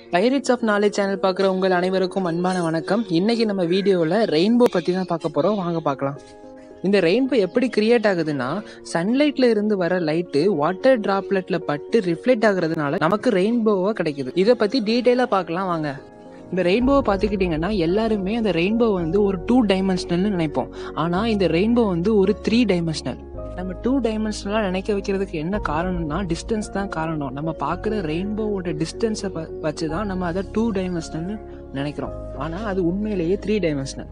pirates of knowledge channel பார்க்குற உங்கள் அனைவருக்கும் அன்பான வணக்கம் இன்னைக்கு நம்ம வீடியோவில் ரெயின்போ பற்றி தான் பார்க்க போகிறோம் வாங்க பார்க்கலாம் இந்த ரெயின்போ எப்படி கிரியேட் ஆகுதுன்னா சன்லைட்ல இருந்து வர லைட்டு வாட்டர் டிராப்லெட்ல பட்டு ரிஃப்ளெக்ட் ஆகுறதுனால நமக்கு ரெயின்போவா கிடைக்குது இதை பத்தி டீட்டெயிலாக பார்க்கலாம் வாங்க இந்த ரெயின்போவை பார்த்துக்கிட்டிங்கன்னா எல்லாருமே அந்த ரெயின்போ வந்து ஒரு டூ டைமென்ஷனல்னு நினைப்போம் ஆனால் இந்த ரெயின்போ வந்து ஒரு த்ரீ டைமென்ஷனல் நம்ம டூ டைமென்ஷனலாக நினைக்க வைக்கிறதுக்கு என்ன காரணம்னா டிஸ்டன்ஸ் தான் காரணம் நம்ம பார்க்குற ரெயின்போவோட டிஸ்டன்ஸை வச்சு தான் நம்ம அதை டூ டைமென்ஷனல்னு நினைக்கிறோம் ஆனால் அது உண்மையிலேயே த்ரீ டைமென்ஷனல்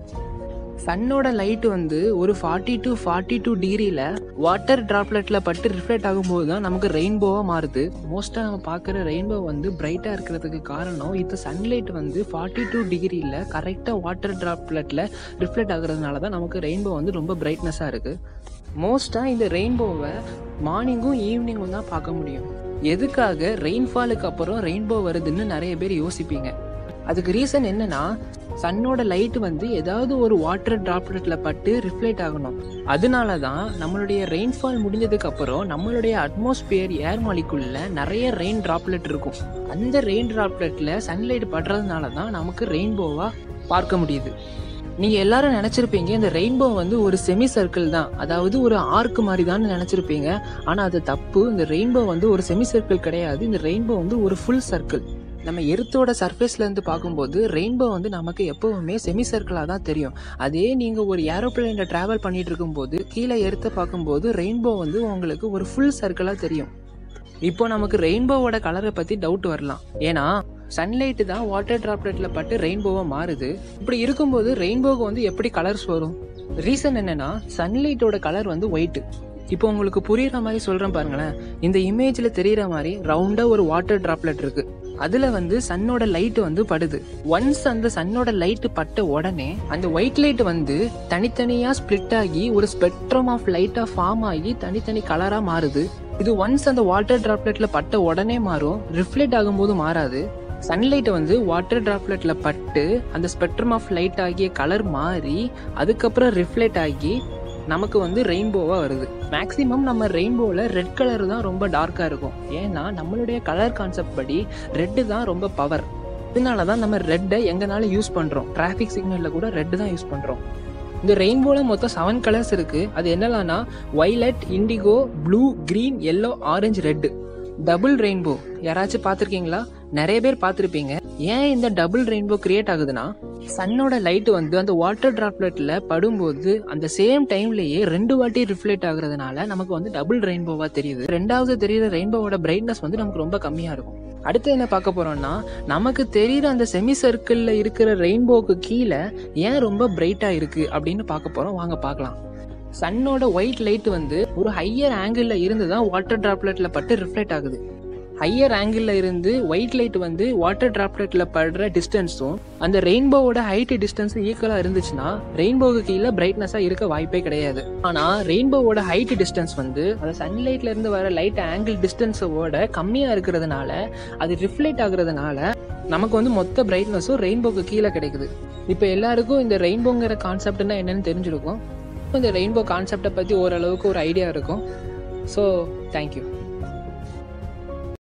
சன்னோட லைட் வந்து ஒரு ஃபார்ட்டி டு ஃபார்ட்டி டூ டிகிரியில் வாட்டர் டிராப்லெட்ல பட்டு ரிஃப்ளெக்ட் ஆகும்போது தான் நமக்கு ரெயின்போவாக மாறுது மோஸ்ட்டாக நம்ம பார்க்குற ரெயின்போ வந்து பிரைட்டாக இருக்கிறதுக்கு காரணம் இந்த சன்லைட் வந்து ஃபார்ட்டி டூ டிகிரியில் கரெக்டாக வாட்டர் டிராப்லெட்டில் ரிஃப்ளெக்ட் ஆகுறதுனால தான் நமக்கு ரெயின்போ வந்து ரொம்ப பிரைட்னஸாக இருக்குது மோஸ்ட்டாக இந்த ரெயின்போவை மார்னிங்கும் ஈவினிங்கும் தான் பார்க்க முடியும் எதுக்காக ரெயின்ஃபாலுக்கு அப்புறம் ரெயின்போ வருதுன்னு நிறைய பேர் யோசிப்பீங்க அதுக்கு ரீசன் என்னன்னா சன்னோட லைட் வந்து ஏதாவது ஒரு வாட்டர் டிராப்லெட்ல பட்டு ரிஃப்ளெக்ட் ஆகணும் அதனால தான் நம்மளுடைய ரெயின்ஃபால் முடிஞ்சதுக்கு அப்புறம் நம்மளுடைய அட்மாஸ்பியர் ஏர் மாலிக்குள்ள நிறைய ரெயின் டிராப்லெட் இருக்கும் அந்த ரெயின் டிராப்லெட்ல சன்லைட் படுறதுனால தான் நமக்கு ரெயின்போவா பார்க்க முடியுது நீங்க எல்லாரும் நினைச்சிருப்பீங்க இந்த ரெயின்போ வந்து ஒரு செமி சர்க்கிள் தான் அதாவது ஒரு ஆர்க் மாதிரி தான் நினைச்சிருப்பீங்க ஆனா அது தப்பு இந்த ரெயின்போ வந்து ஒரு செமி சர்க்கிள் கிடையாது இந்த ரெயின்போ வந்து ஒரு ஃபுல் சர்க்கிள் நம்ம எர்த்தோட சர்ஃபேஸ்ல இருந்து பார்க்கும்போது ரெயின்போ வந்து நமக்கு எப்பவுமே செமி சர்க்கிளாக தான் தெரியும் அதே நீங்க ஒரு ஏரோப்ளேன்ல டிராவல் பண்ணிட்டு இருக்கும்போது கீழே எர்த்த பார்க்கும்போது ரெயின்போ வந்து உங்களுக்கு ஒரு ஃபுல் சர்க்கிளாக தெரியும் இப்போ நமக்கு ரெயின்போவோட கலரை பத்தி டவுட் வரலாம் ஏன்னா சன்லைட் தான் வாட்டர் டிராப்லெட்ல பட்டு ரெயின்போவா மாறுது இப்படி இருக்கும்போது ரெயின்போக்கு வந்து எப்படி கலர்ஸ் வரும் ரீசன் என்னன்னா சன்லைட்டோட கலர் வந்து ஒயிட் இப்போ உங்களுக்கு புரியுற மாதிரி சொல்றேன் பாருங்களேன் இந்த இமேஜ்ல தெரியற மாதிரி ரவுண்டா ஒரு வாட்டர் டிராப்லெட் இருக்கு அதுல வந்து சன்னோட லைட் வந்து படுது ஒன்ஸ் அந்த சன்னோட லைட் பட்ட உடனே அந்த ஒயிட் லைட் வந்து தனித்தனியா ஸ்பிளிட் ஆகி ஒரு ஸ்பெக்ட்ரம் ஆஃப் லைட்டா ஃபார்ம் ஆகி தனித்தனி கலரா மாறுது இது ஒன்ஸ் அந்த வாட்டர் டிராப்லெட்ல பட்ட உடனே மாறும் ரிஃப்ளெக்ட் ஆகும்போது மாறாது சன்லைட் வந்து வாட்டர் டிராப்லெட்ல பட்டு அந்த ஸ்பெக்ட்ரம் ஆஃப் லைட் ஆகிய கலர் மாறி அதுக்கப்புறம் ரிஃப்ளெக்ட் ஆகி நமக்கு வந்து ரெயின்போவா வருது மேக்சிமம் நம்ம ரெயின்போவில் ரெட் கலர் தான் ரொம்ப டார்க்காக இருக்கும் ஏன்னா நம்மளுடைய கலர் கான்செப்ட் படி ரெட்டு தான் ரொம்ப பவர் இதனால தான் நம்ம ரெட்டை எங்கனாலும் யூஸ் பண்ணுறோம் டிராஃபிக் சிக்னலில் கூட ரெட்டு தான் யூஸ் பண்ணுறோம் இந்த ரெயின்போவில் மொத்தம் செவன் கலர்ஸ் இருக்குது அது என்னலாம்னா violet indigo blue green yellow orange red double rainbow யாராச்சும் பார்த்துருக்கீங்களா நிறைய பேர் பார்த்துருப்பீங்க ஏன் இந்த டபுள் ரெயின்போ கிரியேட் ஆகுதுன்னா சன்னோட லைட் வந்து அந்த வாட்டர் டிராப்லெட்ல படும்போது அந்த சேம் டைம்லயே ரெண்டு வாட்டி ரிஃப்ளெக்ட் ஆகுறதுனால நமக்கு வந்து டபுள் ரெயின்போவா தெரியுது ரெண்டாவது தெரியுற ரெயின்போவோட பிரைட்னஸ் வந்து நமக்கு ரொம்ப கம்மியா இருக்கும் அடுத்து என்ன பார்க்க போறோம்னா நமக்கு தெரியுற அந்த செமி சர்க்கிள்ல இருக்கிற ரெயின்போக்கு கீழே ஏன் ரொம்ப பிரைட்டா இருக்கு அப்படின்னு பார்க்க போறோம் வாங்க பார்க்கலாம் சன்னோட ஒயிட் லைட் வந்து ஒரு ஹையர் ஆங்கிள் இருந்து தான் வாட்டர் டிராப்லெட்ல பட்டு ரிஃப்ளெக்ட் ஆகுது ஹையர் ஆங்கிள் இருந்து ஒயிட் லைட் வந்து வாட்டர் டிராப்லெட்ல படுற டிஸ்டன்ஸும் அந்த ரெயின்போவோட ஹைட் டிஸ்டன்ஸ் ஈக்குவலா இருந்துச்சுன்னா ரெயின்போவுக்கு கீழே பிரைட்னஸா இருக்க வாய்ப்பே கிடையாது ஆனா ரெயின்போவோட ஹைட் டிஸ்டன்ஸ் வந்து அந்த சன்லைட்ல இருந்து வர லைட் ஆங்கிள் டிஸ்டன்ஸோட கம்மியா இருக்கிறதுனால அது ரிஃப்ளெக்ட் ஆகுறதுனால நமக்கு வந்து மொத்த பிரைட்னஸும் ரெயின்போக்கு கீழே கிடைக்குது இப்போ எல்லாருக்கும் இந்த ரெயின்போங்கிற கான்செப்ட்னா என்னன்னு தெரிஞ்சிருக்கும் இந்த ரெயின்போ கான்செப்டை பற்றி ஓரளவுக்கு ஒரு ஐடியா இருக்கும் ஸோ தேங்க்யூ